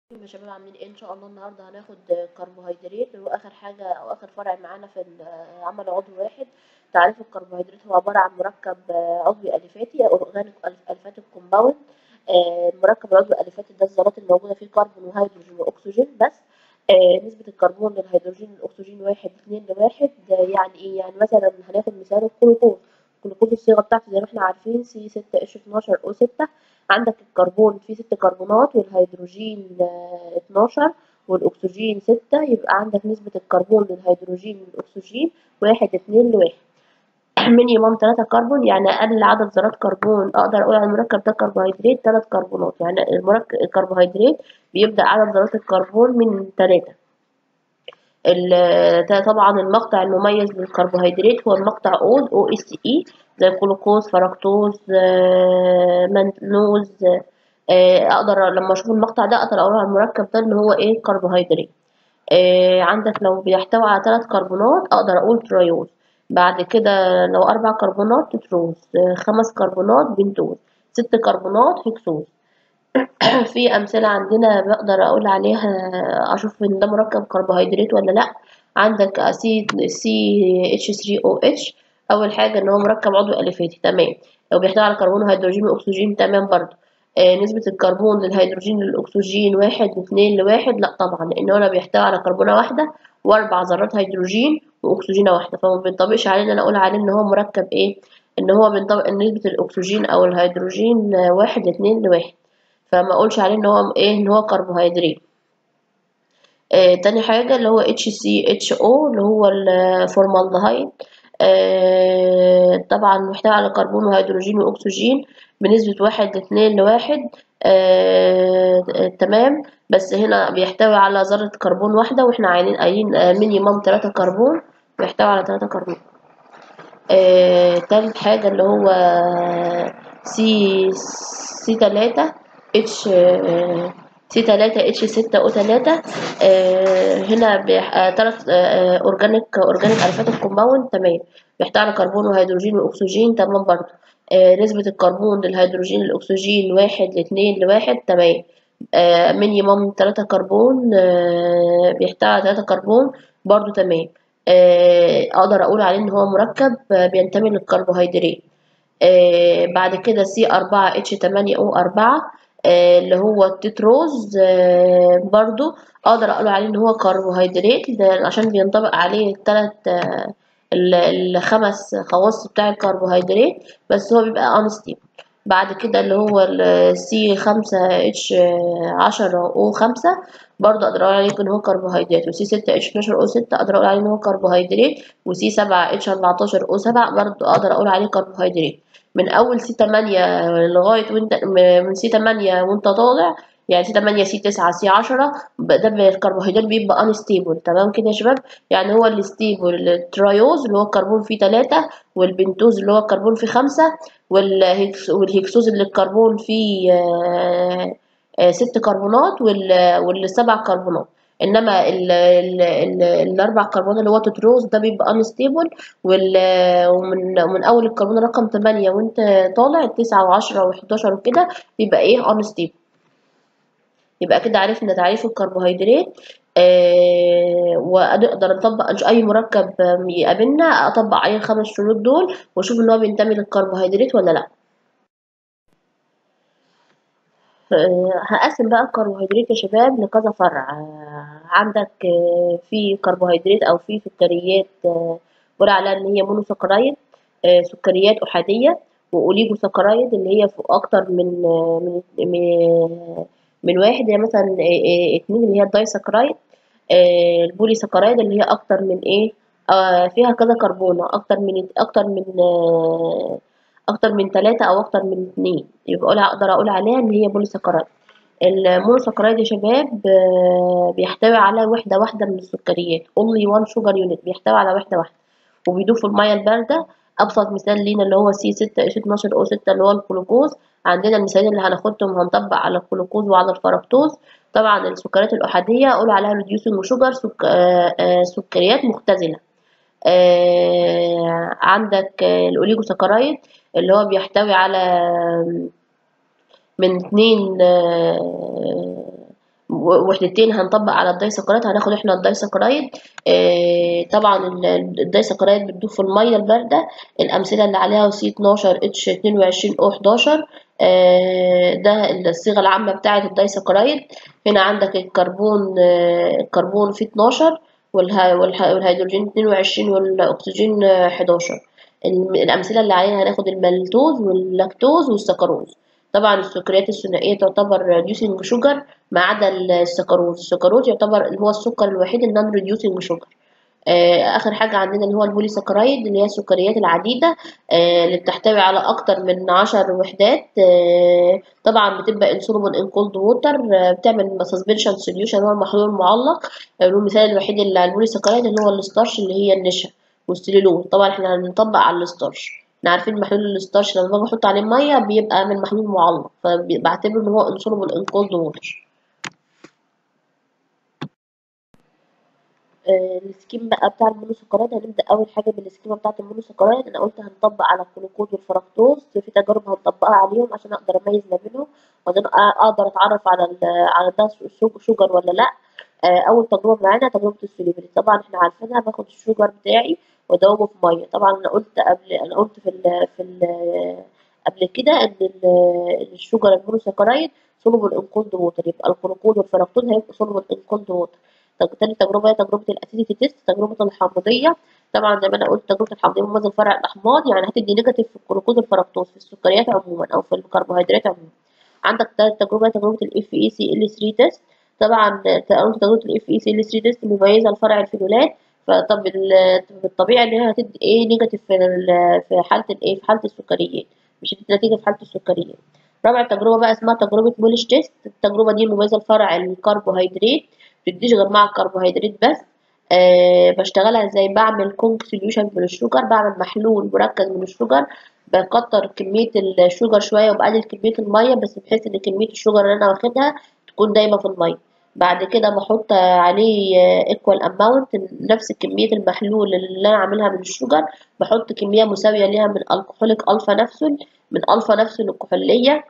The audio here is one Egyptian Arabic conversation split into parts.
يا شباب عاملين ايه ان شاء الله النهارده هناخد كربوهيدرات اللي هو اخر حاجه او اخر فرع معانا في عمل عضو واحد تعريف الكربوهيدرات هو عباره عن مركب عضوي اليفاتي او اورجانيك اليفاتيك كومباوند المركب العضوي اليفاتي ده الذرات الموجوده فيه كربون وهيدروجين واكسجين بس نسبة الكربون للهيدروجين للأكسجين واحد اتنين لواحد يعني ايه يعني مثلا هناخد مثال الجلوكوز الجلوكوز الصيغة بتاعته زي ما احنا عارفين سي ستة اتش اتناشر او ستة عندك الكربون فيه ست كربونات والهيدروجين اتناشر والأكسجين ستة يبقى عندك نسبة الكربون للهيدروجين للأكسجين واحد اتنين لواحد مينيمم تلاتة كربون يعني أقل عدد ذرات كربون أقدر أقول على المركب ده كربوهيدرات تلات كربونات يعني المركب الكربوهيدرات بيبدأ عدد ذرات الكربون من تلاتة طبعا المقطع المميز للكربوهيدرات هو المقطع أوز أو اس اي زي الجلوكوز فركتوز منوز اقدر لما اشوف المقطع ده اقدر اقول على المركب ده ان هو ايه كربوهيدرات عندك لو بيحتوي على ثلاث كربونات اقدر اقول تريوز بعد كده لو اربع كربونات تتروز خمس كربونات بنتوز ست كربونات هكسوز في امثله عندنا بقدر اقول عليها اشوف ان ده مركب كربوهيدرات ولا لا عندك سي سي اتش 3 او اتش اول حاجه ان هو مركب عضوي اليفاتي تمام لو بيحتوي على كربون وهيدروجين واكسجين تمام برضو آه نسبة الكربون للهيدروجين للأكسجين واحد اتنين لواحد لأ طبعا لأن هو بيحتوي على كربونة واحدة وأربع ذرات هيدروجين وأكسجينة واحدة فما بينطبقش عليه إن أنا أقول عليه إن هو مركب إيه إن هو بينطبق إن نسبة الأكسجين أو الهيدروجين واحد اتنين لواحد فما أقولش عليه إن هو إيه إن هو كربوهيدرات آه تاني حاجة اللي هو HCHO اللي هو الفورمالدهيد آه طبعا محتوي على كربون وهيدروجين واكسجين بنسبة واحد لاتنين لواحد آه آه تمام بس هنا بيحتوي على ذرة كربون واحدة واحنا عايزين قايلين مينيمم تلاتة كربون بيحتوي على تلاتة كربون تالت حاجة اللي هو سي سي تلاتة اتش سي تلاتة اتش ستة او تلاتة هنا تلات اورجانيك اورجانيك الفاتيك كومباوند تمام بيحتوي على كربون وهيدروجين واكسجين تمام برضو آه نسبة الكربون للهيدروجين للأكسجين واحد لاتنين لواحد تمام آه مينيمم تلاتة كربون آه بيحتوي على تلاتة كربون برضو تمام أقدر أقول عليه إن هو مركب بينتمي للكربوهيدرات بعد كده سي أربعة اتش تمانية أو أربعة اللي هو التتروز برضو أقدر أقول عليه إن هو كربوهيدرات عشان بينطبق عليه التلات الخمس خواص بتاع الكربوهيدرات بس هو بيبقى انستيبل بعد كده اللي هو السي خمسة اتش عشرة او خمسة برضه اقدر اقول عليه ان هو كربوهيدرات وسي ستة اتش اتناشر او ستة اقدر اقول عليه ان هو كربوهيدرات وسي سبعة اتش اربعتاشر او سبعة برضه اقدر اقول عليه كربوهيدرات من اول سي تمانية لغاية وانت من سي تمانية وانت طالع يعني سي تمانية سي تسعة سي عشرة ده الكربوهيدرات بيبقى انستيبل تمام كده يا شباب يعني هو الستيبل التريوز اللي هو الكربون فيه تلاتة والبنتوز اللي هو الكربون فيه خمسة والهكسوز اللي الكربون فيه آآ آآ ست كربونات والسبع كربونات انما ال ال ال الاربع كربونات اللي هو تتروز ده بيبقى انستيبل ومن من اول الكربون رقم تمانية وانت طالع تسعة وعشرة وحداشر وكده بيبقى ايه انستيبل يبقى كده عرفنا تعريف الكربوهيدرات آه ونقدر نطبق اي مركب يقابلنا اطبق عليه الخمس شروط دول واشوف ان هو بينتمي للكربوهيدرات ولا لا آه هقسم بقى الكربوهيدرات يا شباب لكذا فرع آه عندك في كربوهيدرات او في سكريات بقول عليها ان هي مونوسكرايد سكريات احاديه واوليجو سكرايد اللي هي اكتر من من, من من واحد يعني مثلا اتنين اللي هي الدايسكرايد آه البولي سكرايد اللي هي اكتر من ايه آه فيها كذا كربونة اكتر من اكتر من آه اكتر من تلاتة او اكتر من اتنين يبقى اقدر اقول عليها ان هي بولي سكرايد المونوسكرايد يا شباب بيحتوي على وحدة واحدة من السكريات only one sugar unit بيحتوي على وحدة واحدة وبيدوب في المية الباردة ابسط مثال لينا اللي هو سي ستة اتش اتناشر او ستة اللي هو الجلوكوز عندنا المثالين اللي هناخدهم هنطبق على الجلوكوز وعلى الفركتوز طبعا السكريات الأحادية أقول عليها ريديوسنج وشوجر سك... آآ آآ سكريات مختزلة عندك الأوليجو سكرايد اللي هو بيحتوي على من اتنين وحدتين هنطبق على الدايسكرايد هناخد احنا الدايسكرايد اه طبعا الدايسكرايد بتدوب في الميه البارده الامثله اللي عليها سي 12 اتش 22 او 11 اه ده الصيغه العامه بتاعه الدايسكرايد هنا عندك الكربون اه الكربون فيه 12 والهيدروجين 22 والاكسجين 11 الامثله اللي عليها هناخد المالتوز واللاكتوز والسكروز طبعا السكريات الثنائيه تعتبر ريديوسنج شوجر ما عدا السكروز السكروز يعتبر اللي هو السكر الوحيد النون ريديوسنج شوجر آه اخر حاجه عندنا اللي هو البوليسكرايد اللي هي السكريات العديده آه اللي بتحتوي على اكتر من عشر وحدات آه طبعا بتبقى انسولوبون ان كولد ووتر بتعمل سسبنشن سوليوشن هو المحلول المعلق المثال الوحيد اللي البوليسكرايد اللي هو الستارش اللي هي النشا والسليلوز طبعا احنا هنطبق على الستارش احنا عارفين محلول الستارش لما باجي احط عليه ميه بيبقى من محلول معلق فبعتبره ان هو انسولوبل ان كولد ووتر آه السكيم بقى بتاع المونوسكرايد هنبدا اول حاجه بالسكيمه بتاعه المونوسكرايد انا قلت هنطبق على الجلوكوز والفركتوز في تجارب هنطبقها عليهم عشان اقدر اميز ما بينهم وبعدين اقدر اتعرف على ال على ده شوجر ولا لا آه اول تجربه معانا تجربه السوليبري طبعا احنا عارفينها باخد الشوجر بتاعي وادوبه في ميه طبعا انا قلت قبل انا قلت في ال في ال قبل كده ان الشوجر المونوسكرايد سولوبل ان كولد ووتر يبقى الجلوكوز والفركتوز هيبقوا سولوبل ان كولد ووتر تاني تجربه هي تجربه الاسيديتي تيست تجربه الحامضيه طبعا زي ما انا قلت تجربه الحامضيه مميزه فرع الاحماض يعني هتدي نيجاتيف في الجلوكوز والفركتوز في السكريات عموما او في الكربوهيدرات عموما عندك تالت تجربه تجربه الاف اي سي ال 3 تيست طبعا تجربه الاف اي سي ال 3 تيست مميزه لفرع الفينولات فطب بالطبيعي ان هي هتدي ايه نيجاتيف في في حاله الايه في حاله السكريات مش هتدي نتيجه في حاله السكريات رابع تجربه بقى اسمها تجربه مولش تيست التجربه دي مميزه لفرع الكربوهيدرات بتديش غير مع الكربوهيدرات بس أه بشتغلها ازاي بعمل كونك سوليوشن من الشوجر بعمل محلول مركز من الشوجر بكتر كميه الشوجر شويه وبقلل كميه الميه بس بحيث ان كميه الشوجر اللي انا واخدها تكون دايما في الميه بعد كده بحط عليه ايكوال اماونت نفس كميه المحلول اللي انا عاملها من الشوجر بحط كميه مساويه ليها من الكحوليك الفا نفسول من الفا نفسول الكحوليه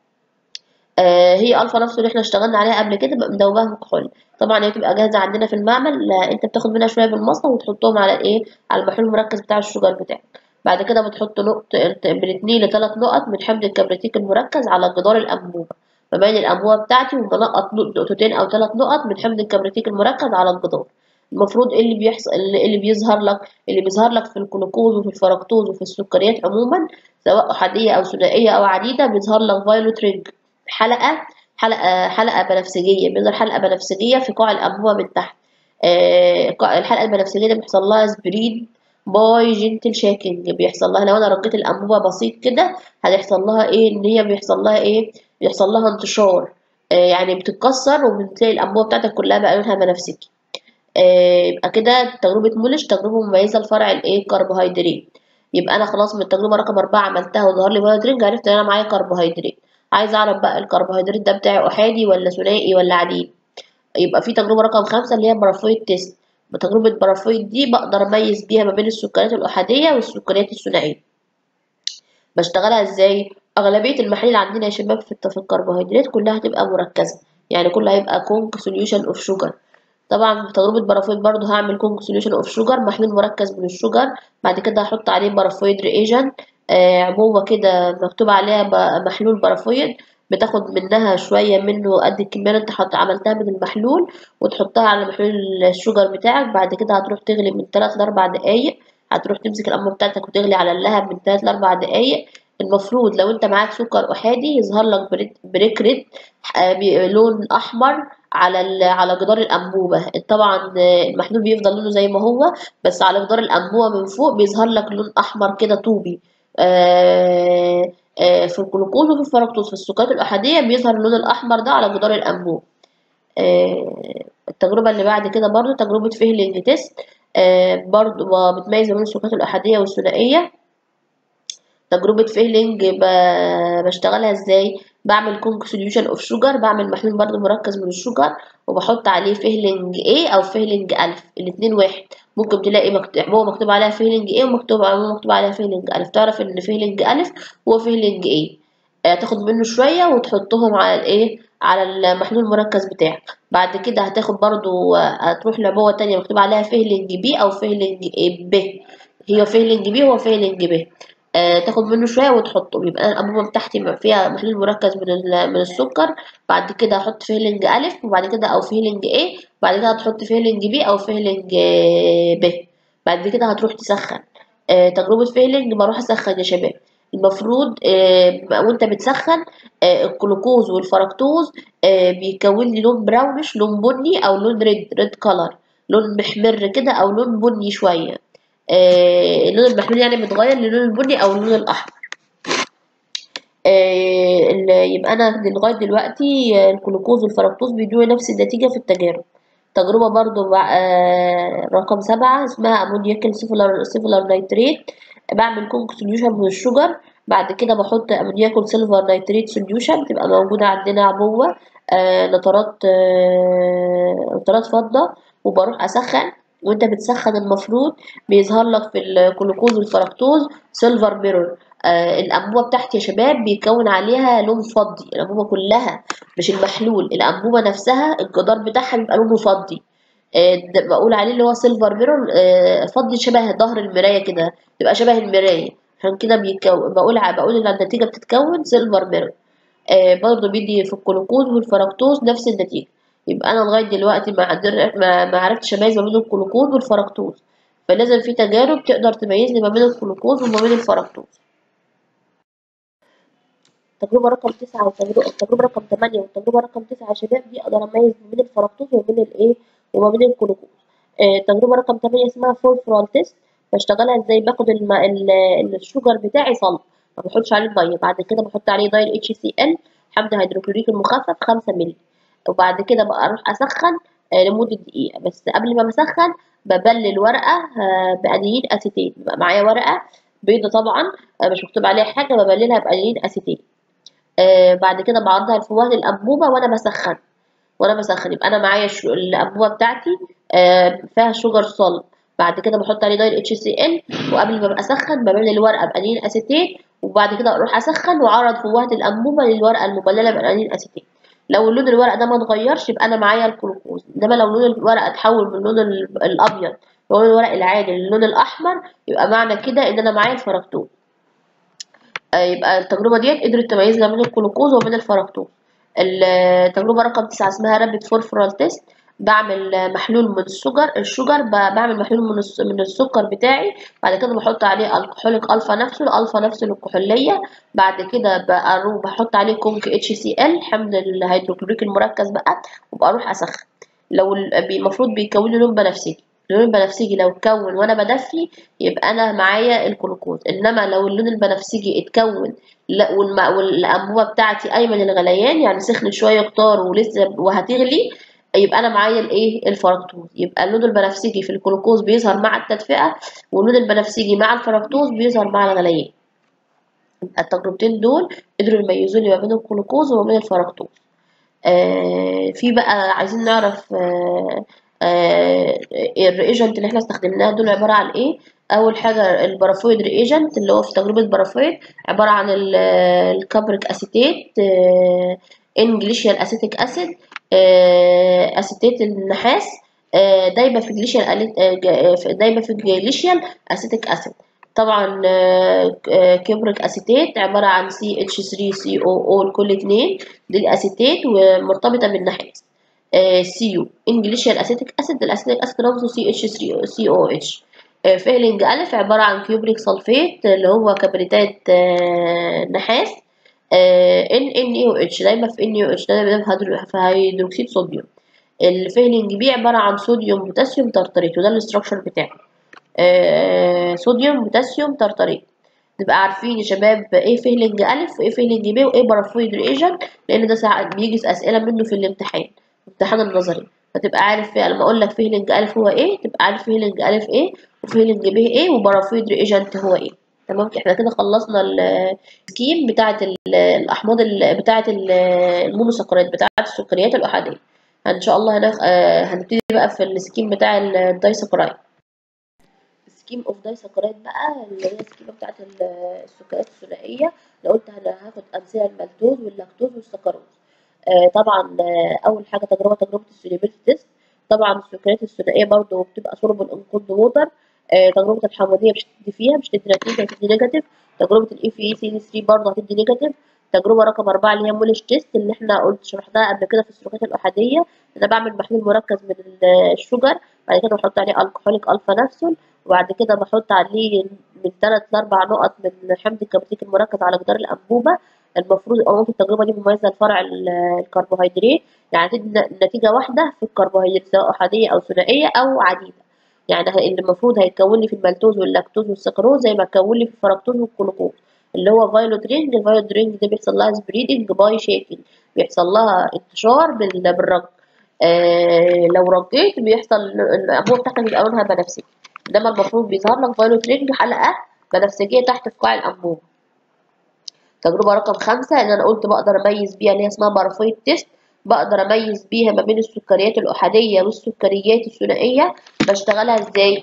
آه هي الفا نفسه اللي احنا اشتغلنا عليها قبل كده بقى مدوباها كحول طبعا هي بتبقى جاهزه عندنا في المعمل انت بتاخد منها شويه بالمصنع وتحطهم على الايه على المحلول المركز بتاع الشوجر بتاعك بعد كده بتحط نقطه من اتنين لتلات نقط من حمض الكبريتيك المركز على جدار الانبوبه ببين الانبوبه بتاعتي وبنقط نقطتين او ثلاث نقط من حمض الكبريتيك المركز على الجدار المفروض ايه اللي بيحصل اللي بيظهر لك اللي بيظهر لك في الجلوكوز وفي الفركتوز وفي السكريات عموما سواء احاديه او ثنائيه او عديده بيظهر لك فايلوت رينج حلقه حلقه حلقه بنفسجيه بيظهر حلقه بنفسجيه في قاع الانبوبه من تحت آه الحلقه البنفسجيه دي بيحصل لها سبريد باي جنتل شاكينج بيحصل لها لو انا رجيت الانبوبه بسيط كده هيحصل لها ايه ان هي بيحصل لها ايه بيحصل لها انتشار آه يعني بتتكسر وبتلاقي الانبوبه بتاعتك كلها بقى لونها بنفسجي آه يبقى كده تجربه مولش تجربه مميزه لفرع الايه الكربوهيدرات يبقى انا خلاص من التجربه رقم أربعة عملتها وظهر لي بايو درينج عرفت ان انا معايا كربوهيدرات عايز اعرف بقى الكربوهيدرات ده بتاعي احادي ولا ثنائي ولا عديد يبقى في تجربه رقم خمسة اللي هي برافويد تيست بتجربه برافويد دي بقدر اميز بيها ما بين السكريات الاحاديه والسكريات الثنائيه بشتغلها ازاي اغلبيه المحاليل عندنا يا شباب في الكربوهيدرات كلها هتبقى مركزه يعني كلها هيبقى كونك سوليوشن اوف شوجر طبعا في تجربه برافويد برضو هعمل كونك سوليوشن اوف شوجر محلول مركز من الشوجر بعد كده هحط عليه برافويد ريجن آه عبوه كده مكتوب عليها محلول برافويد بتاخد منها شوية منه قد الكمية اللي انت حط عملتها من المحلول وتحطها على محلول الشوجر بتاعك بعد كده هتروح تغلي من تلات لأربع دقايق هتروح تمسك الأنبوبة بتاعتك وتغلي على اللهب من تلات لأربع دقايق المفروض لو انت معاك سكر أحادي يظهر لك بريك ريد لون أحمر على على جدار الأنبوبة طبعا المحلول بيفضل لونه زي ما هو بس على جدار الأنبوبة من فوق بيظهر لك لون أحمر كده طوبي آه آه في الجلوكوز وفي الفركتوز في السكريات الأحادية بيظهر اللون الأحمر ده على جدار الأنبوب آه التجربة اللي بعد كده برضو تجربة فيهلينج تيست آه برضو بتميز بين السكريات الأحادية والثنائية تجربة فيهلينج بشتغلها ازاي بعمل كونك سوليوشن اوف شوجر بعمل محلول برضو مركز من الشوجر وبحط عليه فيهلينج A او فيهلينج ألف الاتنين واحد ممكن تلاقي مكتوب هو مكتوب عليها فيهلينج A ومكتوب مكتوب عليها فيهلينج ألف تعرف ان فيهلينج ألف هو فيهلينج A هتاخد منه شويه وتحطهم على الايه على المحلول المركز بتاعك بعد كده هتاخد برضو هتروح لعبوه تانية مكتوب عليها فيلنج بي او فيلنج ب هي فيلنج بي هو فيلنج ب آه تاخد منه شويه وتحطه يبقى الانبوبه بتاعتي فيها محلول مركز من من السكر بعد كده هحط فيلنج الف وبعد كده او فيلنج ايه بعد كده هتحط فيلنج بي او فيلنج ب بعد كده هتروح تسخن آه تجربه فيلنج بروح اسخن يا شباب المفروض آه وانت بتسخن آه الجلوكوز والفركتوز آه بيكون لي لون براونش لون بني او لون ريد ريد كلر لون محمر كده او لون بني شويه آه اللون المحلول يعني متغير للون البني او اللون الاحمر آه يبقى انا لغايه دلوقتي الجلوكوز والفركتوز بيدوا نفس النتيجه في التجارب تجربة برضو آه رقم سبعة اسمها امونياكل سيفولار سيفولار نيتريت بعمل كونك سوليوشن من الشجر بعد كده بحط امونياكل سيلفر نيتريت سوليوشن بتبقى موجودة عندنا عبوة آه نترات آه نترات فضة وبروح اسخن وانت بتسخن المفروض بيظهر لك في الجلوكوز والفركتوز سيلفر ميرور آه الانبوبه بتاعتي يا شباب بيكون عليها لون فضي الانبوبه كلها مش المحلول الانبوبه نفسها الجدار بتاعها بيبقى لونه فضي آه بقول عليه اللي هو سيلفر ميرور آه فضي شبه ظهر المرايه كده تبقى شبه المرايه عشان كده بيكون بقول بقول ان النتيجه بتتكون سيلفر ميرور آه برضه بيدي في الجلوكوز والفركتوز نفس النتيجه يبقى انا لغايه دلوقتي ما ما, ما عرفتش اميز ما بين الجلوكوز والفركتوز فلازم في تجارب تقدر تميز لي ما بين الجلوكوز وما بين الفركتوز التجربة رقم تسعة والتجربة التجربة رقم تمانية والتجربة رقم تسعة يا شباب دي أقدر أميز ما بين الفركتوز وما بين الإيه وما بين الجلوكوز آه التجربة رقم تمانية اسمها فور فرال تيست بشتغلها ازاي باخد الم... ال... الشوجر بتاعي صلب ما بحطش عليه مية بعد كده بحط عليه دايل اتش سي ال حمض هيدروكلوريك المخفف خمسة مللي وبعد كده بقى اروح اسخن آه لمدة دقيقة بس قبل ما بسخن ببلل ورقة آه بأنيين أسيتين بيبقى معايا ورقة بيضة طبعا آه مش مكتوب عليها حاجة ببللها بأنيين أسيتين آه بعد كده بعرضها لفوهة الأنبوبة وأنا بسخن وأنا بسخن يبقى أنا معايا شو... الأنبوبة بتاعتي آه فيها شوجر صلب بعد كده بحط عليه دايل اتش سي ال وقبل ما ابقى اسخن ببلل الورقه بانين اسيتين وبعد كده اروح اسخن واعرض فوهة الانبوبه للورقه المبلله بانين اسيتين لو اللون الورق ده ما اتغيرش يبقى انا معايا الجلوكوز انما لو لون الورق اتحول من اللون الابيض لون الورق العادي للون الاحمر يبقى معنى كده ان انا معايا الفركتوز يبقى التجربه ديت قدرت تميز ما بين الجلوكوز وبين الفركتوز التجربه رقم تسعة اسمها رابيد فورفرال تيست بعمل محلول من السكر الشجر بعمل محلول من من السكر بتاعي بعد كده بحط عليه الكحوليك الفا نفسه الالفا نفسه الكحوليه بعد كده بروح بحط عليه كونك اتش سي ال حمض الهيدروكلوريك المركز بقى وبروح اسخن لو المفروض بيكون لي لون بنفسجي اللون البنفسجي لو اتكون وانا بدفي يبقى انا معايا الجلوكوز انما لو اللون البنفسجي اتكون والانبوبه بتاعتي ايمن الغليان يعني سخن شويه كتار ولسه وهتغلي يبقى انا معايا الايه الفركتوز يبقى اللون البنفسجي في الجلوكوز بيظهر مع التدفئه واللون البنفسجي مع الفركتوز بيظهر مع الغليان التجربتين دول قدروا يميزوا لي ما بين الجلوكوز وما بين الفركتوز آه في بقى عايزين نعرف آه آه الريجنت اللي احنا استخدمناها دول عباره عن ايه اول حاجه البارافويد ريجنت اللي هو في تجربه بارافويد عباره عن الكابريك اسيتيت انجليشيال اسيتيك اسيد اسيتيت النحاس دايبه في جليشيال دايبه في جليشيال اسيتيك اسيد طبعا كبريك اسيتيت عباره عن سي اتش 3 سي او او لكل اتنين دي الاسيتيت ومرتبطه بالنحاس سي يو انجليشيال اسيتيك اسيد الاسيتيك اسيد رمزه سي اتش 3 سي او اتش فيلنج الف عباره عن كيوبريك سلفيت اللي هو كبريتات نحاس ان ان يو اتش دايما في ان يو اتش دايما في هيدروكسيد صوديوم الفيلنج بي عباره عن صوديوم بوتاسيوم ترتريت وده الاستراكشر بتاعه آه صوديوم بوتاسيوم ترتريت نبقى عارفين يا شباب ايه فيلنج الف وايه فيلنج بي وايه بارافويد ريجن لان ده ساعات بيجي اسئله منه في الامتحان الامتحان النظري فتبقى عارف لما اقول لك فيلنج الف هو ايه تبقى عارف فيلنج الف ايه وفيلنج بي ايه وبارافويد ريجنت هو ايه تمام احنا كده خلصنا السكيم بتاعه الاحماض بتاعه المونوسكرات بتاعه السكريات الاحاديه ان شاء الله هنخ... هنبتدي بقى في السكيم بتاع الدايسكرايد السكيم اوف دايسكرايد بقى اللي هي السكيمه بتاعت ال- السكريات الثنائيه لو قلت انا هاخد امثله المالتوز واللاكتوز والسكروز آه طبعا آه اول حاجه تجربه تجربه السوليبيلتي تيست طبعا السكريات الثنائيه برضو بتبقى سولوبل ان كولد ووتر آه تجربه الحمضيه مش هتدي فيها مش هتدي نتيجه هتدي نيجاتيف تجربه الاي في اي سي 3 برضه هتدي نيجاتيف تجربه رقم أربعة اللي هي مولش تيست اللي احنا قلت شرحناها قبل كده في السلوكات الأحادية أنا بعمل محلول مركز من ال- الشجر بعد كده بحط عليه الكحوليك ألفا نفسول وبعد كده بحط عليه من ثلاث لأربع نقط من حمض الكبريتيك المركز على جدار الأنبوبة المفروض أو في التجربة دي مميزة لفرع ال- الكربوهيدرات يعني هتدي نتيجة واحدة في الكربوهيدرات سواء أحادية أو ثنائية أو عديدة يعني ه- اللي المفروض هيتكون لي في المالتوز واللاكتوز والسكروز زي ما اتكون لي في الفركتوز والجلوكوز اللي هو فايلوت رينج الفايلوت رينج دي بيحصل لها سبريدنج باي شيكنج بيحصل لها انتشار بال- بالرج آه لو رجيت بيحصل الانبوبه بتاعتك بيبقى لونها بنفسجي انما المفروض بيظهر لك فايلوت رينج حلقه بنفسجيه تحت في قاع الانبوبه تجربة رقم خمسة إن أنا قلت بقدر أميز بيها اللي هي اسمها بارافويد تيست بقدر أميز بيها ما بين السكريات الأحادية والسكريات الثنائية بشتغلها إزاي؟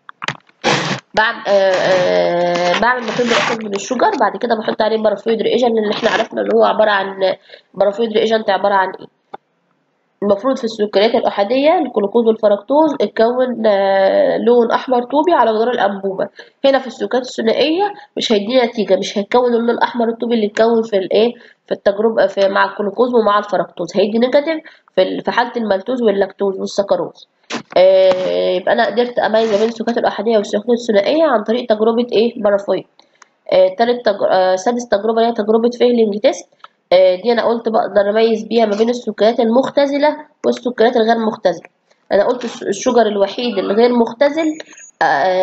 بعمل آه آه بعمل محلول مركز من الشجر بعد كده بحط عليه بارافويد ريجنت اللي احنا عرفنا اللي هو عبارة عن بارافويد ريجنت عبارة عن ايه المفروض في السكريات الأحادية الجلوكوز والفركتوز اتكون آه لون أحمر طوبي على جدار الأنبوبة هنا في السكريات الثنائية مش هيدينا نتيجة مش هيتكون اللون الأحمر الطوبي اللي اتكون في الايه في التجربة في مع الجلوكوز ومع الفركتوز هيدي نيجاتيف في ال- في حالة المالتوز واللاكتوز والسكروز آه يبقى أنا قدرت أميز بين السكريات الأحادية والسكريات الثنائية عن طريق تجربة ايه بارافويد آه تالت تج... آه سادس تجربة هي تجربة فيهلينج تيست آه دي أنا قلت بقدر أميز بيها ما بين السكريات المختزلة والسكريات الغير مختزلة أنا قلت الس- الشجر الوحيد الغير مختزل آه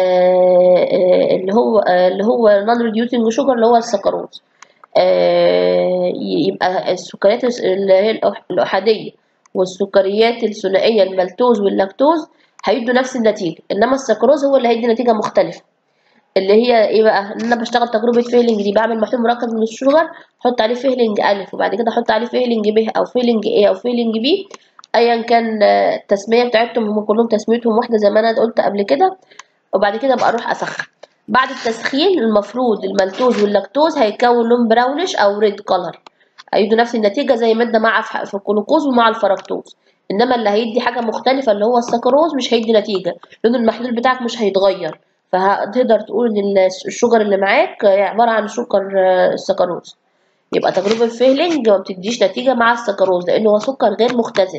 آه اللي هو آه اللي هو نون ريديوسنج شوجر اللي هو السكروز آه يبقى السكريات الس- اللي هي الأح- الأحادية والسكريات الثنائية المالتوز واللاكتوز هيدوا نفس النتيجة إنما السكروز هو اللي هيدي نتيجة مختلفة اللي هي ايه بقى ان انا بشتغل تجربه فيلينج دي بعمل محلول مركز من الشجر احط عليه فيلينج الف وبعد كده احط عليه فيلينج ب او فيلينج ايه او فيلينج بي ايا كان آه، التسميه بتاعتهم هم كلهم تسميتهم واحده زي ما انا قلت قبل كده وبعد كده بقى اروح اسخن بعد التسخين المفروض المالتوز واللاكتوز هيكون لون براونش او ريد كولر هيدوا نفس النتيجه زي ماده مع في في الجلوكوز ومع الفركتوز انما اللي هيدي حاجه مختلفه اللي هو السكروز مش هيدي نتيجه لون المحلول بتاعك مش هيتغير فهتقدر تقول ان الشجر اللي معاك عباره عن سكر آه، السكروز يبقى تجربه فيهلينج ما بتديش نتيجه مع السكروز لانه هو سكر غير مختزن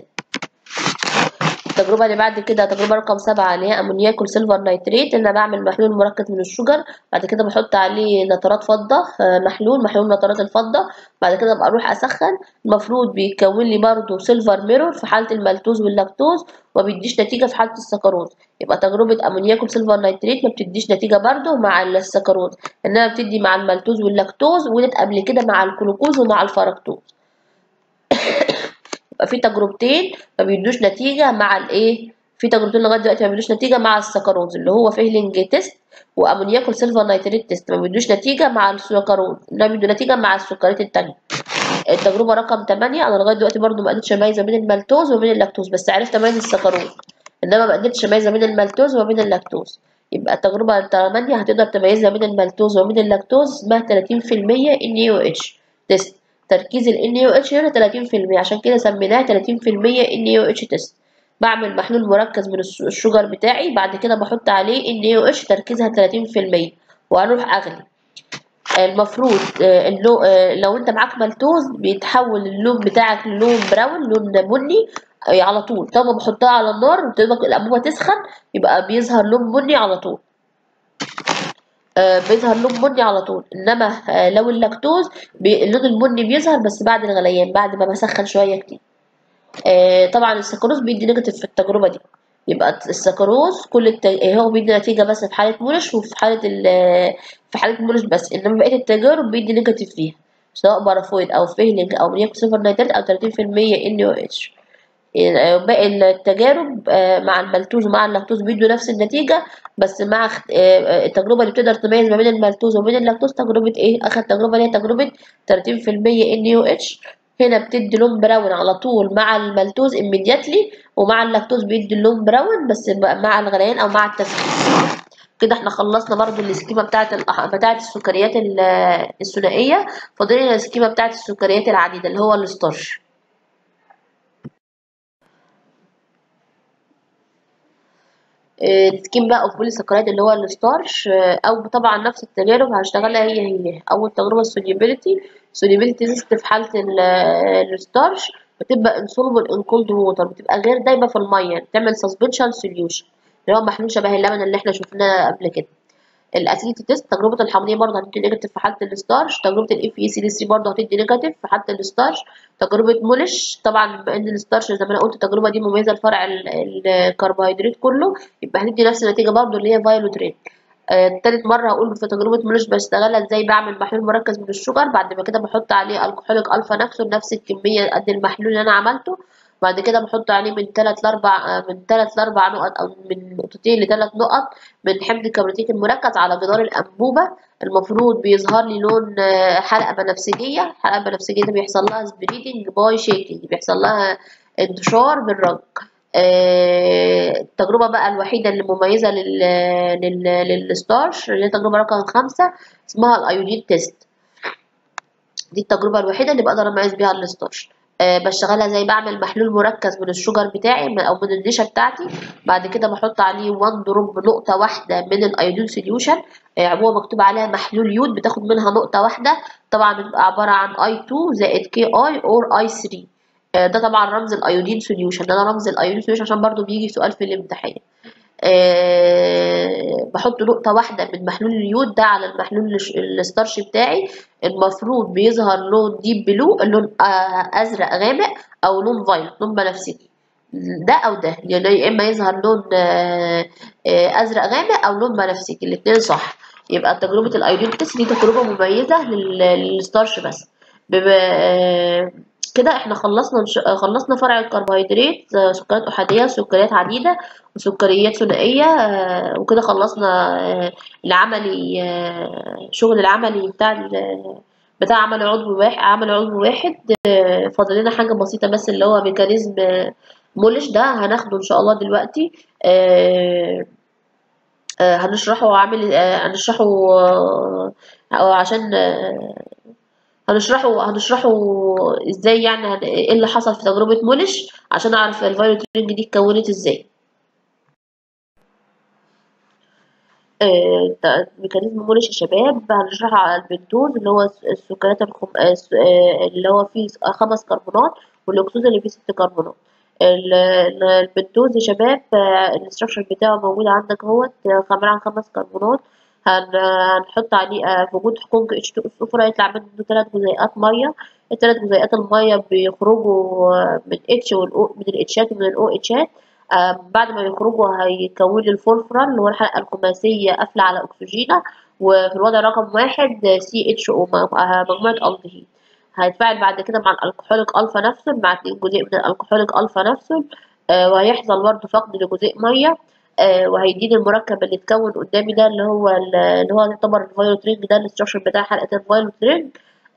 التجربة اللي بعد كده تجربة رقم سبعة اللي هي أمونياك والسيلفر نيتريت إن أنا بعمل محلول مركز من الشجر بعد كده بحط عليه نترات فضة آه، محلول محلول نترات الفضة بعد كده بقى أروح أسخن المفروض بيكون لي برضو سيلفر ميرور في حالة المالتوز واللاكتوز وما بيديش نتيجة في حالة السكروز يبقى تجربة أمونياك والسيلفر نيتريت ما بتديش نتيجة برضو مع السكروز إنها بتدي مع المالتوز واللاكتوز ودت قبل كده مع الجلوكوز ومع الفركتوز يبقى في تجربتين ما بيدوش نتيجة مع الايه في تجربتين لغاية دلوقتي ما بيدوش نتيجة مع السكروز اللي هو فيهلينج تيست وامونياك والسيلفر نيتريت تيست ما بيدوش نتيجة مع السكروز انما بيدوا نتيجة مع السكريات التانية التجربة رقم 8 انا لغاية دلوقتي برضو ما قدرتش اميز بين المالتوز وبين اللاكتوز بس عرفت اميز السكروز انما ما قدرتش اميز بين المالتوز وبين اللاكتوز يبقى التجربة 8 هتقدر تميزها بين المالتوز وبين اللاكتوز اسمها 30% ان يو اتش تيست تركيز ال NaOH هنا 30% عشان كده سميناها 30% NaOH تيست بعمل محلول مركز من الس- الشجر بتاعي بعد كده بحط عليه NaOH تركيزها 30% وهروح اغلي المفروض آه، اللو آه، لو انت معاك مالتوز بيتحول اللون بتاعك للون براون لون بني آه، على طول طالما بحطها على النار وتبقى الانبوبه تسخن يبقى بيظهر لون بني على طول آه، بيظهر لون بني على طول انما آه، لو اللاكتوز بي- اللون البني بيظهر بس بعد الغليان بعد ما بسخن شويه كتير آه، طبعا السكروز بيدي نيجاتيف في التجربه دي يبقى السكروز كل الت... هو بيدي نتيجه بس في حاله مولش وفي حاله ال... في حاله مولش بس انما بقيه التجارب بيدي نيجاتيف فيها سواء بارافويد او فيهلينج او مياك صفر نيترات او 30% ان او اتش باقي التجارب آه، مع المالتوز ومع اللاكتوز بيدوا نفس النتيجة بس مع اخت- آه، آه، التجربة اللي بتقدر تميز ما بين المالتوز وبين اللاكتوز تجربة ايه؟ آخر تجربة اللي هي تجربة 30% ان يو اتش هنا بتدي لون براون على طول مع المالتوز immediately ومع اللاكتوز بيدي اللون براون بس بقى مع الغليان او مع التسخين كده احنا خلصنا برضو السكيمة بتاعت بتاعت السكريات الثنائية فاضل لنا السكيمة بتاعت السكريات العديدة اللي هو الستارش السكيم بقى اوف بوليساكرايد اللي هو الستارش او طبعا نفس التجارب هشتغلها هي هي اول تجربه السوليبيليتي سوليبيليتي تيست في حاله الستارش بتبقى انسولبل ان كولد ووتر بتبقى غير دايبه في الميه بتعمل سسبنشن سوليوشن اللي هو محلول شبه اللبن اللي احنا شفناه قبل كده الاسيديتي تيست تجربه الحمضيه برضه هتدي نيجاتيف في حاله الستارش تجربه الاف اي سي دي 3 برضه هتدي نيجاتيف في حاله الستارش تجربه مولش طبعا بما ان الستارش زي ما انا قلت التجربه دي مميزه لفرع الكربوهيدرات كله يبقى هتدي نفس النتيجه برضه اللي هي فايلوت ريت آه تالت مرة هقول في تجربة مولش بشتغلها ازاي بعمل محلول مركز من الشجر بعد ما كده بحط عليه الكحوليك الفا نفسه نفس الكمية قد المحلول اللي انا عملته بعد كده بحط عليه من تلات لأربع من تلات لأربع نقط أو من نقطتين لتلات نقط من حمض الكبريتيك المركز على جدار الأنبوبة المفروض بيظهر لي لون حلقة بنفسجية الحلقة البنفسجية دي بيحصل لها سبريدنج باي شيكينج بيحصل لها انتشار بالرج التجربة بقى الوحيدة اللي مميزة لل لل للستارش اللي هي تجربة رقم خمسة اسمها الأيودين تيست دي التجربة الوحيدة اللي بقدر أميز بيها الستارش أه بشتغلها زي بعمل محلول مركز من الشجر بتاعي او من النشا بتاعتي بعد كده بحط عليه 1 دروب نقطه واحده من الايودين سوليوشن أه هو مكتوب عليها محلول يود بتاخد منها نقطه واحده طبعا بتبقى عباره عن اي 2 زائد كي اي اور اي 3 أه ده طبعا رمز الايودين سوليوشن ده رمز الايودين سوليوشن عشان برضو بيجي سؤال في الامتحان أه بحط نقطة واحدة من محلول اليود ده على المحلول الستارش بتاعي المفروض بيظهر لون ديب بلو اللون أزرق غامق أو لون فايلت لون بنفسجي ده أو ده يعني يا إما يظهر لون أزرق غامق أو لون بنفسجي الاتنين صح يبقى تجربة الأيودين تيست دي تجربة مميزة للستارش بس كده احنا خلصنا خلصنا فرع الكربوهيدرات سكريات احاديه سكريات عديده وسكريات ثنائيه وكده خلصنا العملي شغل العملي بتاع بتاع عمل عضو واحد عمل عضو واحد فاضل لنا حاجه بسيطه بس اللي هو ميكانيزم مولش ده هناخده ان شاء الله دلوقتي هنشرحه عامل هنشرحه عشان هنشرحه هنشرحه ازاي يعني ايه اللي حصل في تجربة مولش عشان اعرف الفايروت رينج دي اتكونت ازاي آه ميكانيزم مولش يا شباب هنشرحه على البنتوز اللي هو السكريات الخم... اللي هو فيه خمس كربونات والاكسوز اللي فيه ست كربونات البنتوز يا شباب الاستراكشر بتاعه موجود عندك اهوت عبارة عن خمس كربونات هنحط عليه في وجود حقنق اتش 2 الصفرا يطلع منه ثلاث جزيئات ميه الثلاث جزيئات الميه بيخرجوا من اتش والاو من الاتشات ومن الاو اتشات بعد ما يخرجوا هيكون لي الفولفران اللي هو الحلقه الخماسيه قافله على اكسجينه وفي الوضع رقم واحد سي اتش او مجموعه الدهيد هيتفاعل بعد كده مع الكحوليك الفا نفسه مع اتنين جزيء من الكحوليك الفا نفسه وهيحصل برضه فقد لجزيء ميه آه وهيديني المركب اللي اتكون قدامي ده اللي هو اللي هو يعتبر الفايولوت رينج ده الاستراكشر بتاع حلقه الفايولوت رينج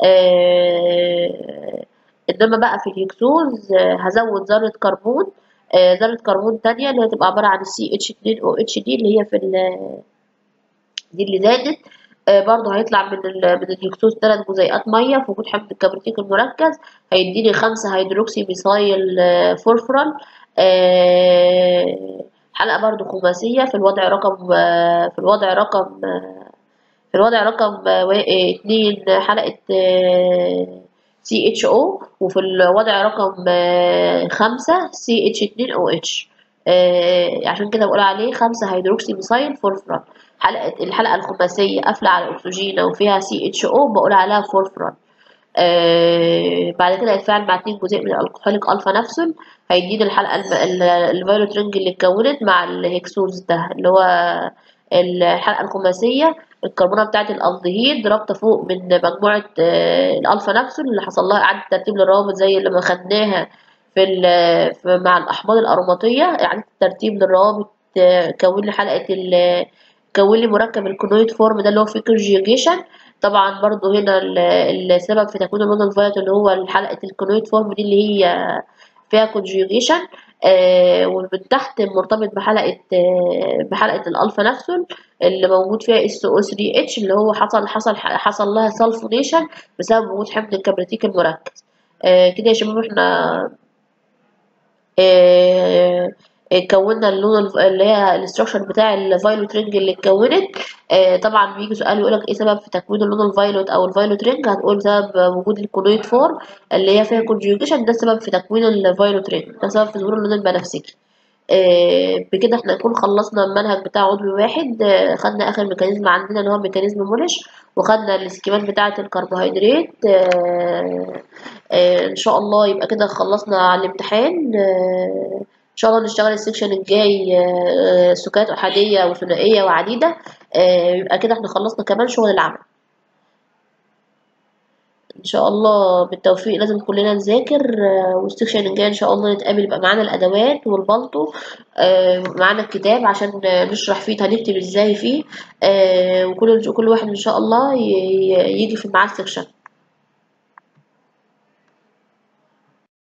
آه انما بقى في الهكسوز آه هزود ذره كربون آه ذره كربون تانية اللي هتبقى عباره عن السي اتش 2 او اتش دي اللي هي في دي اللي زادت آه برضه هيطلع من ال من الهكسوز ثلاث جزيئات ميه في وجود حمض الكبريتيك المركز هيديني خمسة هيدروكسي ميثايل آه فورفرال آه حلقة برضو خماسية في الوضع رقم في الوضع رقم في الوضع رقم اتنين حلقة سي اتش او وفي الوضع رقم خمسة سي اتش اتنين او اتش عشان كده بقول عليه خمسة هيدروكسي ميثايل فورفران حلقة الحلقة الخماسية قافلة على الأكسجين وفيها سي اتش او بقول عليها فورفران آه بعد كده هيتفاعل مع اتنين جزيء من الكحوليك الفا نفسه هيدينا الحلقه الفيولوت رينج اللي اتكونت مع الهكسوز ده اللي هو الحلقه الخماسيه الكربونه بتاعه الالدهيد رابطه فوق من مجموعه آه الالفا نفسه اللي حصل لها اعاده ترتيب للروابط زي اللي ما خدناها في, في مع الاحماض الاروماتيه اعاده ترتيب للروابط آه كون لي حلقه كون لي مركب الكونويد فورم ده اللي هو فيه كونجيوجيشن طبعا برضو هنا السبب في تكوين اللون الفايت اللي هو حلقة الكونويد فورم دي اللي هي فيها كونجيوجيشن آه ومن تحت مرتبط بحلقة آه بحلقة الألفا نفسه اللي موجود فيها اس او 3 اتش اللي هو حصل حصل حصل لها سلفونيشن بسبب وجود حمض الكبريتيك المركز آه كده يا شباب احنا آه كونا اللون اللي هي الاستراكشر بتاع الفايلوت رينج اللي اتكونت آه طبعا بيجي سؤال يقول لك ايه سبب في تكوين اللون الفايلوت او الفايلوت رينج هتقول بسبب وجود الكولويد فور اللي هي فيها كونجيوجيشن ده السبب في تكوين الفايلوت رينج ده سبب في ظهور اللون البنفسجي آه بكده احنا نكون خلصنا المنهج بتاع عضو واحد آه خدنا اخر ميكانيزم عندنا اللي هو ميكانيزم مولش وخدنا السكيمات بتاعه الكربوهيدرات ان شاء الله يبقى كده خلصنا على الامتحان ان شاء الله نشتغل السكشن الجاي سكات احاديه وثنائيه وعديده يبقى كده احنا خلصنا كمان شغل العمل ان شاء الله بالتوفيق لازم كلنا نذاكر والسكشن الجاي ان شاء الله نتقابل يبقى معانا الادوات والبلطو معانا الكتاب عشان نشرح فيه هنكتب ازاي فيه وكل كل واحد ان شاء الله يجي في معاه السكشن